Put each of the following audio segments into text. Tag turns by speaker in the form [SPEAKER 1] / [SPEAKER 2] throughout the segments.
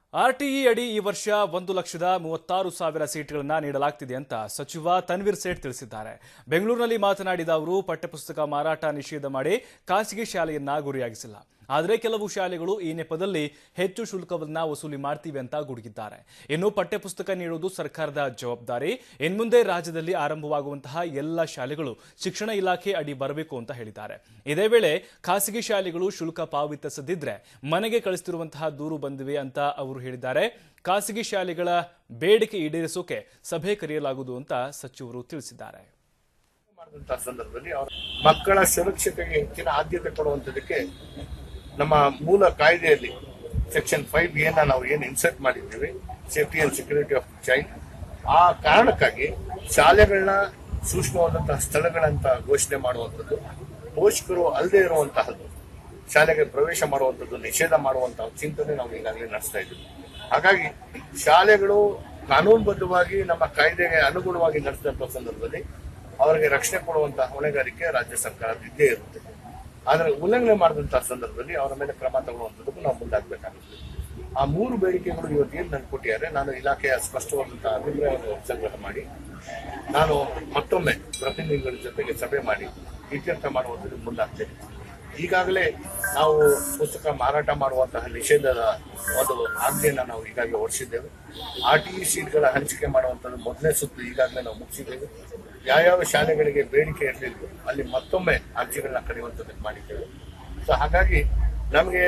[SPEAKER 1] RTE ಅಡಿ ಈ ವರ್ಷ ಒಂದು ಲಕ್ಷದ ಮೂವತ್ತಾರು ಸಾವಿರ ಸೀಟ್ಗಳನ್ನು ನೀಡಲಾಗ್ತಿದೆ ಅಂತ ಸಚಿವ ತನ್ವೀರ್ ಸೇಠ್ ತಿಳಿಸಿದ್ದಾರೆ ಬೆಂಗಳೂರಿನಲ್ಲಿ ಮಾತನಾಡಿದ ಅವರು ಪಠ್ಯಪುಸ್ತಕ ಮಾರಾಟ ನಿಷೇಧ ಮಾಡಿ ಖಾಸಗಿ ಶಾಲೆಯನ್ನ ಗುರಿಯಾಗಿಸಿಲ್ಲ ಆದರೆ ಕೆಲವು ಶಾಲೆಗಳು ಈ ನೆಪದಲ್ಲಿ ಹೆಚ್ಚು ಶುಲ್ಕವನ್ನ ವಸೂಲಿ ಮಾಡ್ತೀವಿ ಅಂತ ಗುಡುಗಿದ್ದಾರೆ ಇನ್ನು ಪಠ್ಯಪುಸ್ತಕ ನೀಡುವುದು ಸರ್ಕಾರದ ಜವಾಬ್ದಾರಿ ಇನ್ಮುಂದೆ ರಾಜ್ಯದಲ್ಲಿ ಆರಂಭವಾಗುವಂತಹ ಎಲ್ಲ ಶಾಲೆಗಳು ಶಿಕ್ಷಣ ಇಲಾಖೆ ಅಡಿ ಬರಬೇಕು ಅಂತ ಹೇಳಿದ್ದಾರೆ ಇದೇ ವೇಳೆ ಖಾಸಗಿ ಶಾಲೆಗಳು ಶುಲ್ಕ ಪಾವತಿಸದಿದ್ರೆ ಮನೆಗೆ ಕಳಿಸುತ್ತಿರುವಂತಹ ದೂರು ಬಂದಿವೆ ಅಂತ ಅವರು ಹೇಳಿದ್ದಾರೆ ಖಾಸಗಿ ಶಾಲೆಗಳ ಬೇಡಿಕೆ ಈಡೇರಿಸೋಕೆ ಸಭೆ ಕರೆಯಲಾಗುವುದು ಅಂತ ಸಚಿವರು ತಿಳಿಸಿದ್ದಾರೆ
[SPEAKER 2] ಮಾಡಿದಂತಹ ಸಂದರ್ಭದಲ್ಲಿ ಅವರ ಮಕ್ಕಳ ಸುರಕ್ಷತೆಗೆ ಹೆಚ್ಚಿನ ಆದ್ಯತೆ ಕೊಡುವಂತದಕ್ಕೆ ನಮ್ಮ ಮೂಲ ಕಾಯ್ದೆಯಲ್ಲಿ ಸೆಕ್ಷನ್ ಫೈವ್ ಏನ ನಾವು ಏನು ಇನ್ಸರ್ಟ್ ಮಾಡಿದ್ದೀವಿ safety and security of child ಆ ಕಾರಣಕ್ಕಾಗಿ ಶಾಲೆಗಳನ್ನ ಸೂಕ್ಷ್ಮವಾದಂತಹ ಸ್ಥಳಗಳಂತ ಘೋಷಣೆ ಮಾಡುವಂಥದ್ದು ಪೋಷಕರು ಅಲ್ಲದೆ ಇರುವಂತಹದ್ದು ಶಾಲೆಗೆ ಪ್ರವೇಶ ಮಾಡುವಂಥದ್ದು ನಿಷೇಧ ಮಾಡುವಂತಹ ಚಿಂತನೆ ನಾವು ಈಗಾಗಲೇ ನಡೆಸ್ತಾ ಇದ್ದೀವಿ ಹಾಗಾಗಿ ಶಾಲೆಗಳು ಕಾನೂನುಬದ್ಧವಾಗಿ ನಮ್ಮ ಕಾಯ್ದೆಗೆ ಅನುಗುಣವಾಗಿ ನಡೆಸಿದಂತಹ ಸಂದರ್ಭದಲ್ಲಿ ಅವರಿಗೆ ರಕ್ಷಣೆ ಕೊಡುವಂತಹ ಹೊಣೆಗಾರಿಕೆ ರಾಜ್ಯ ಸರ್ಕಾರದ ಇದ್ದೇ ಇರುತ್ತೆ ಆದರೆ ಉಲ್ಲಂಘನೆ ಮಾಡಿದಂತಹ ಸಂದರ್ಭದಲ್ಲಿ ಅವರ ಮೇಲೆ ಕ್ರಮ ತಗೊಳ್ಳುವಂಥದ್ದಕ್ಕೂ ನಾವು ಮುಂದಾಗಬೇಕಾಗುತ್ತೆ ಆ ಮೂರು ಬೇಡಿಕೆಗಳು ಇವತ್ತು ಏನು ನನ್ಗೆ ಕೊಟ್ಟಿದ್ದಾರೆ ನಾನು ಇಲಾಖೆಯ ಸ್ಪಷ್ಟವಾದಂತಹ ಅಭಿಪ್ರಾಯವನ್ನು ಸಂಗ್ರಹ ಮಾಡಿ ನಾನು ಮತ್ತೊಮ್ಮೆ ಪ್ರತಿನಿಧಿಗಳ ಜೊತೆಗೆ ಸಭೆ ಮಾಡಿ ಇತ್ಯರ್ಥ ಮಾಡುವಂಥದ್ದು ಮುಂದಾಗ್ತೇನೆ ಈಗಾಗಲೇ ನಾವು ಪುಸ್ತಕ ಮಾರಾಟ ಮಾಡುವಂತಹ ನಿಷೇಧದ ಒಂದು ಆಜ್ಞೆಯನ್ನು ನಾವು ಈಗಾಗಲೇ ಹೊರಡಿಸಿದ್ದೇವೆ ಆರ್ ಟಿ ಇ ಸೀಟ್ಗಳ ಹಂಚಿಕೆ ಮಾಡುವಂಥದ್ದು ಮೊದಲನೇ ಸುತ್ತು ಈಗಾಗಲೇ ನಾವು ಮುಗಿಸಿದ್ದೇವೆ ಯಾವ್ಯಾವ ಶಾಲೆಗಳಿಗೆ ಬೇಡಿಕೆ ಇರಲಿಲ್ಲ ಅಲ್ಲಿ ಮತ್ತೊಮ್ಮೆ ಅರ್ಜಿಗಳನ್ನ ಕರೆಯುವಂಥದ್ದಕ್ಕೆ ಮಾಡಿದ್ದೇವೆ ಸೊ ಹಾಗಾಗಿ ನಮಗೆ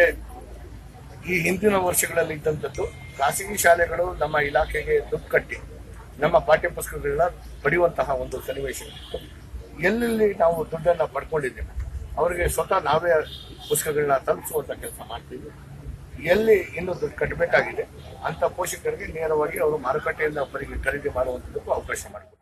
[SPEAKER 2] ಈ ಹಿಂದಿನ ವರ್ಷಗಳಲ್ಲಿ ಇದ್ದಂಥದ್ದು ಖಾಸಗಿ ಶಾಲೆಗಳು ನಮ್ಮ ಇಲಾಖೆಗೆ ದುಡ್ಡು ಕಟ್ಟಿ ನಮ್ಮ ಪಾಠ್ಯ ಪುಸ್ತಕಗಳನ್ನ ಪಡೆಯುವಂತಹ ಒಂದು ಸನ್ನಿವೇಶ ಇತ್ತು ಎಲ್ಲೆಲ್ಲಿ ನಾವು ದುಡ್ಡನ್ನ ಪಡ್ಕೊಂಡಿದ್ದೇವೆ ಅವರಿಗೆ ಸ್ವತಃ ನಾವೇ ಪುಸ್ತಕಗಳನ್ನ ತಲುಪಿಸುವಂತ ಕೆಲಸ ಮಾಡ್ತೀವಿ ಎಲ್ಲಿ ಇನ್ನು ದುಡ್ಡು ಕಟ್ಟಬೇಕಾಗಿದೆ ಅಂತ ಪೋಷಕರಿಗೆ ನೇರವಾಗಿ ಅವರು ಮಾರುಕಟ್ಟೆಯಿಂದ ಅವರಿಗೆ ಖರೀದಿ ಮಾಡುವಂಥದ್ದಕ್ಕೂ ಅವಕಾಶ ಮಾಡಿಕೊಡ್ತೀವಿ